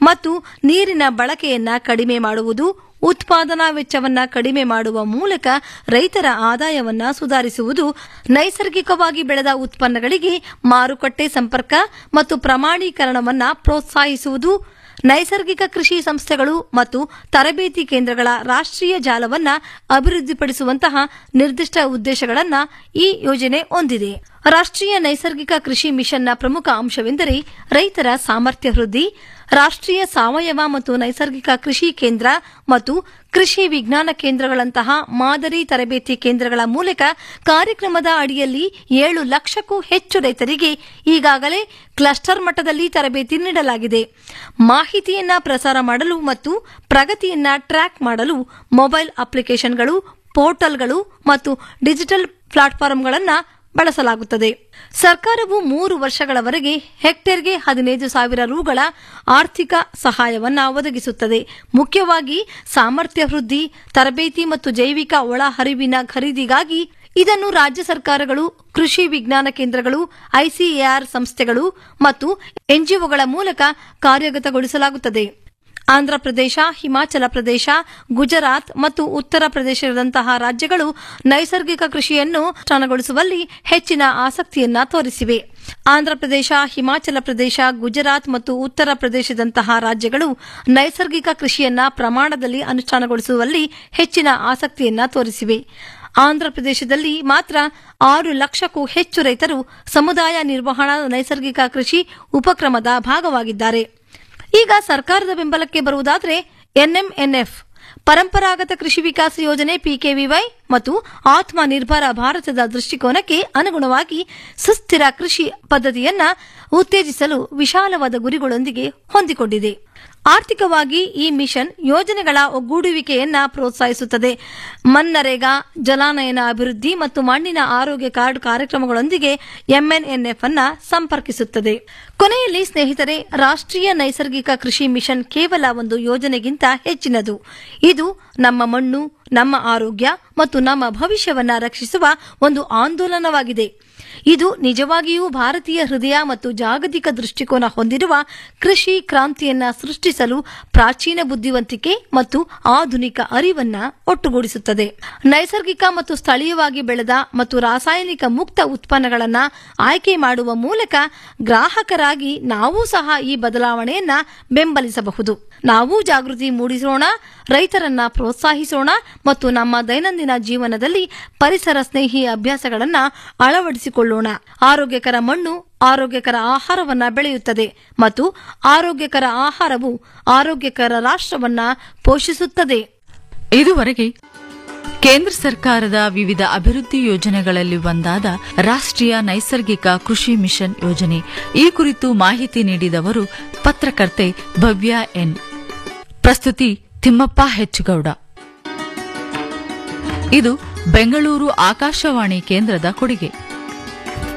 ಮತ್ತು ನೀರಿನ ಬಳಕೆಯನ್ನ ಕಡಿಮೆ ಮಾಡುವುದು ಉತ್ಪಾದನಾ ವೆಚ್ಚವನ್ನ ಕಡಿಮೆ ಮಾಡುವ ಮೂಲಕ ರೈತರ ಆದಾಯವನ್ನ ಸುಧಾರಿಸುವುದು ನೈಸರ್ಗಿಕವಾಗಿ ಬೆಳೆದ ಉತ್ಪನ್ನಗಳಿಗೆ ಮಾರುಕಟ್ಟೆ ಸಂಪರ್ಕ ಮತ್ತು ಪ್ರಮಾಣೀಕರಣವನ್ನ ಪ್ರೋತ್ಸಾಹಿಸುವುದು ನೈಸರ್ಗಿಕ ಕೃಷಿ ಸಂಸ್ಥೆಗಳು ಮತ್ತು ತರಬೇತಿ ಕೇಂದ್ರಗಳ ರಾಷ್ಟ್ರೀಯ ಜಾಲವನ್ನ ಅಭಿವೃದ್ಧಿಪಡಿಸುವಂತಹ ನಿರ್ದಿಷ್ಟ ಉದ್ದೇಶಗಳನ್ನ ಈ ಯೋಜನೆ ಹೊಂದಿದೆ ರಾಷ್ಟ್ರೀಯ ನೈಸರ್ಗಿಕ ಕೃಷಿ ಮಿಷನ್ನ ಪ್ರಮುಖ ಅಂಶವೆಂದರೆ ರೈತರ ಸಾಮರ್ಥ್ಯ ವೃದ್ಧಿ ರಾಷ್ಟ್ರೀಯ ಸಾವಯವ ಮತ್ತು ನೈಸರ್ಗಿಕ ಕೃಷಿ ಕೇಂದ್ರ ಮತ್ತು ಕೃಷಿ ವಿಜ್ಞಾನ ಕೇಂದ್ರಗಳಂತಹ ಮಾದರಿ ತರಬೇತಿ ಕೇಂದ್ರಗಳ ಮೂಲಕ ಕಾರ್ಯಕ್ರಮದ ಅಡಿಯಲ್ಲಿ ಏಳು ಲಕ್ಷಕ್ಕೂ ಹೆಚ್ಚು ರೈತರಿಗೆ ಈಗಾಗಲೇ ಕ್ಲಸ್ಟರ್ ಮಟ್ಟದಲ್ಲಿ ತರಬೇತಿ ನೀಡಲಾಗಿದೆ ಮಾಹಿತಿಯನ್ನ ಪ್ರಸಾರ ಮಾಡಲು ಮತ್ತು ಪ್ರಗತಿಯನ್ನ ಟ್ರ್ಯಾಕ್ ಮಾಡಲು ಮೊಬೈಲ್ ಅಪ್ಲಿಕೇಶನ್ಗಳು ಪೋರ್ಟಲ್ಗಳು ಮತ್ತು ಡಿಜಿಟಲ್ ಪ್ಲಾಟ್ಫಾರ್ಮ್ಗಳನ್ನು ಬಳಸಲಾಗುತ್ತದೆ ಸರ್ಕಾರವು ಮೂರು ವರ್ಷಗಳವರೆಗೆ ಹೆಕ್ಟೇರ್ಗೆ ಹದಿನೈದು ಸಾವಿರ ರುಗಳ ಆರ್ಥಿಕ ಸಹಾಯವನ್ನ ಒದಗಿಸುತ್ತದೆ ಮುಖ್ಯವಾಗಿ ಸಾಮರ್ಥ್ಯ ವೃದ್ಧಿ ತರಬೇತಿ ಮತ್ತು ಜೈವಿಕ ಒಳಹರಿವಿನ ಖರೀದಿಗಾಗಿ ಇದನ್ನು ರಾಜ್ಯ ಸರ್ಕಾರಗಳು ಕೃಷಿ ವಿಜ್ಞಾನ ಕೇಂದ್ರಗಳು ಐಸಿಎಆರ್ ಸಂಸ್ಥೆಗಳು ಮತ್ತು ಎನ್ಜಿಒಗಳ ಮೂಲಕ ಕಾರ್ಯಗತಗೊಳಿಸಲಾಗುತ್ತದೆ ಆಂಧ್ರಪ್ರದೇಶ ಹಿಮಾಚಲ ಪ್ರದೇಶ ಗುಜರಾತ್ ಮತ್ತು ಉತ್ತರ ಪ್ರದೇಶದಂತಹ ರಾಜ್ಯಗಳು ನೈಸರ್ಗಿಕ ಕೃಷಿಯನ್ನು ಅನುಷ್ಠಾನಗೊಳಿಸುವಲ್ಲಿ ಹೆಚ್ಚಿನ ಆಸಕ್ತಿಯನ್ನ ತೋರಿಸಿವೆ ಆಂಧ್ರಪ್ರದೇಶ ಹಿಮಾಚಲ ಪ್ರದೇಶ ಗುಜರಾತ್ ಮತ್ತು ಉತ್ತರ ಪ್ರದೇಶದಂತಹ ರಾಜ್ಯಗಳು ನೈಸರ್ಗಿಕ ಕೃಷಿಯನ್ನ ಪ್ರಮಾಣದಲ್ಲಿ ಅನುಷ್ಠಾನಗೊಳಿಸುವಲ್ಲಿ ಹೆಚ್ಚಿನ ಆಸಕ್ತಿಯನ್ನ ತೋರಿಸಿವೆ ಆಂಧ್ರಪ್ರದೇಶದಲ್ಲಿ ಮಾತ್ರ ಆರು ಲಕ್ಷಕ್ಕೂ ಹೆಚ್ಚು ರೈತರು ಸಮುದಾಯ ನಿರ್ವಹಣಾ ನೈಸರ್ಗಿಕ ಕೃಷಿ ಉಪಕ್ರಮದ ಭಾಗವಾಗಿದ್ದಾರೆ ಈಗ ಸರ್ಕಾರದ ಬೆಂಬಲಕ್ಕೆ ಬರುವುದಾದರೆ ಎನ್ಎಂಎನ್ಎಫ್ ಪರಂಪರಾಗತ ಕೃಷಿ ವಿಕಾಸ ಯೋಜನೆ ಪಿಕೆವಿವೈ ಮತ್ತು ಆತ್ಮ ನಿರ್ಭರ ಭಾರತದ ದೃಷ್ಟಿಕೋನಕ್ಕೆ ಅನುಗುಣವಾಗಿ ಸುಸ್ಥಿರ ಕೃಷಿ ಪದ್ಧತಿಯನ್ನ ಉತ್ತೇಜಿಸಲು ವಿಶಾಲವಾದ ಗುರಿಗಳೊಂದಿಗೆ ಹೊಂದಿಕೊಂಡಿದೆ ಆರ್ಥಿಕವಾಗಿ ಈ ಮಿಷನ್ ಯೋಜನೆಗಳ ಒಗ್ಗೂಡುವಿಕೆಯನ್ನ ಪ್ರೋತ್ಸಾಹಿಸುತ್ತದೆ ಮನ್ನರೇಗಾ ಜಲಾನಯನ ಅಭಿವೃದ್ಧಿ ಮತ್ತು ಮಣ್ಣಿನ ಆರೋಗ್ಯ ಕಾರ್ಡ್ ಕಾರ್ಯಕ್ರಮಗಳೊಂದಿಗೆ ಎಂಎನ್ಎನ್ಎಫ್ ಅನ್ನ ಸಂಪರ್ಕಿಸುತ್ತದೆ ಕೊನೆಯಲ್ಲಿ ಸ್ನೇಹಿತರೆ ರಾಷ್ಟ್ರೀಯ ನೈಸರ್ಗಿಕ ಕೃಷಿ ಮಿಷನ್ ಕೇವಲ ಒಂದು ಯೋಜನೆಗಿಂತ ಹೆಚ್ಚಿನದು ಇದು ನಮ್ಮ ಮಣ್ಣು ನಮ್ಮ ಆರೋಗ್ಯ ಮತ್ತು ನಮ್ಮ ಭವಿಷ್ಯವನ್ನ ರಕ್ಷಿಸುವ ಒಂದು ಆಂದೋಲನವಾಗಿದೆ ಇದು ನಿಜವಾಗಿಯೂ ಭಾರತೀಯ ಹೃದಯ ಮತ್ತು ಜಾಗತಿಕ ದೃಷ್ಟಿಕೋನ ಹೊಂದಿರುವ ಕೃಷಿ ಕ್ರಾಂತಿಯನ್ನ ಸೃಷ್ಟಿಸಲು ಪ್ರಾಚೀನ ಬುದ್ಧಿವಂತಿಕೆ ಮತ್ತು ಆಧುನಿಕ ಅರಿವನ್ನ ಒಟ್ಟುಗೂಡಿಸುತ್ತದೆ ನೈಸರ್ಗಿಕ ಮತ್ತು ಸ್ಥಳೀಯವಾಗಿ ಬೆಳೆದ ಮತ್ತು ರಾಸಾಯನಿಕ ಮುಕ್ತ ಉತ್ಪನ್ನಗಳನ್ನ ಆಯ್ಕೆ ಮಾಡುವ ಮೂಲಕ ಗ್ರಾಹಕರಾಗಿ ನಾವೂ ಸಹ ಈ ಬದಲಾವಣೆಯನ್ನ ಬೆಂಬಲಿಸಬಹುದು ನಾವು ಜಾಗೃತಿ ಮೂಡಿಸೋಣ ರೈತರನ್ನ ಪ್ರೋತ್ಸಾಹಿಸೋಣ ಮತ್ತು ನಮ್ಮ ದೈನಂದಿನ ಜೀವನದಲ್ಲಿ ಪರಿಸರ ಸ್ನೇಹಿ ಅಭ್ಯಾಸಗಳನ್ನ ಅಳವಡಿಸಿಕೊಳ್ಳೋಣ ಆರೋಗ್ಯಕರ ಮಣ್ಣು ಆರೋಗ್ಯಕರ ಆಹಾರವನ್ನ ಬೆಳೆಯುತ್ತದೆ ಮತ್ತು ಆರೋಗ್ಯಕರ ಆಹಾರವು ಆರೋಗ್ಯಕರ ರಾಷ್ಟ್ರವನ್ನ ಪೋಷಿಸುತ್ತದೆ ಇದುವರೆಗೆ ಕೇಂದ್ರ ಸರ್ಕಾರದ ವಿವಿಧ ಅಭಿವೃದ್ಧಿ ಯೋಜನೆಗಳಲ್ಲಿ ಒಂದಾದ ರಾಷ್ಟ್ರೀಯ ನೈಸರ್ಗಿಕ ಕೃಷಿ ಮಿಷನ್ ಯೋಜನೆ ಈ ಕುರಿತು ಮಾಹಿತಿ ನೀಡಿದವರು ಪತ್ರಕರ್ತೆ ಭವ್ಯ ಎನ್ ಪ್ರಸ್ತುತಿ ತಿಮ್ಮಪ್ಪ ಹೆಚ್ಚುಗೌಡ ಇದು ಬೆಂಗಳೂರು ಆಕಾಶವಾಣಿ ಕೇಂದ್ರದ ಕೊಡುಗೆ